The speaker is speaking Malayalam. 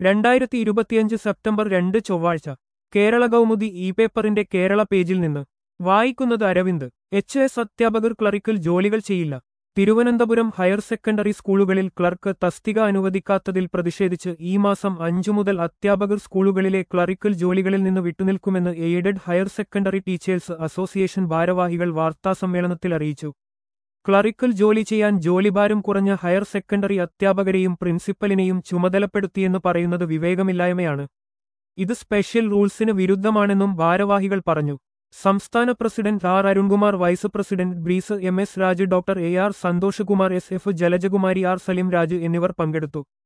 രണ്ടായിരത്തി ഇരുപത്തിയഞ്ച് സെപ്റ്റംബർ രണ്ട് ചൊവ്വാഴ്ച കേരള കൗമുദി ഇ പേപ്പറിന്റെ കേരള പേജിൽ നിന്ന് വായിക്കുന്നത് അരവിന്ദ് എച്ച് എസ് അധ്യാപകർ ക്ലറിക്കൽ ജോലികൾ ചെയ്യില്ല തിരുവനന്തപുരം ഹയർ സെക്കൻഡറി സ്കൂളുകളിൽ ക്ലർക്ക് തസ്തിക അനുവദിക്കാത്തതിൽ പ്രതിഷേധിച്ച് ഈ മാസം അഞ്ചു മുതൽ അധ്യാപകർ സ്കൂളുകളിലെ ക്ലറിക്കൽ ജോലികളിൽ നിന്ന് വിട്ടുനിൽക്കുമെന്ന് aided higher secondary teachers association ഭാരവാഹികൾ വാർത്താസമ്മേളനത്തിൽ അറിയിച്ചു ക്ലറിക്കൽ ജോലി ചെയ്യാൻ ജോലിഭാരം കുറഞ്ഞ ഹയർ സെക്കൻഡറി അധ്യാപകരെയും പ്രിൻസിപ്പലിനെയും ചുമതലപ്പെടുത്തിയെന്ന് പറയുന്നത് വിവേകമില്ലായ്മയാണ് ഇത് സ്പെഷ്യൽ റൂൾസിന് വിരുദ്ധമാണെന്നും ഭാരവാഹികൾ പറഞ്ഞു സംസ്ഥാന president R Arunkumar vice president ബ്രീസ് M S Raj doctor A R Santhoshkumar S F Jalajakumari R Salim Raj എന്നിവർ പങ്കെടുത്തു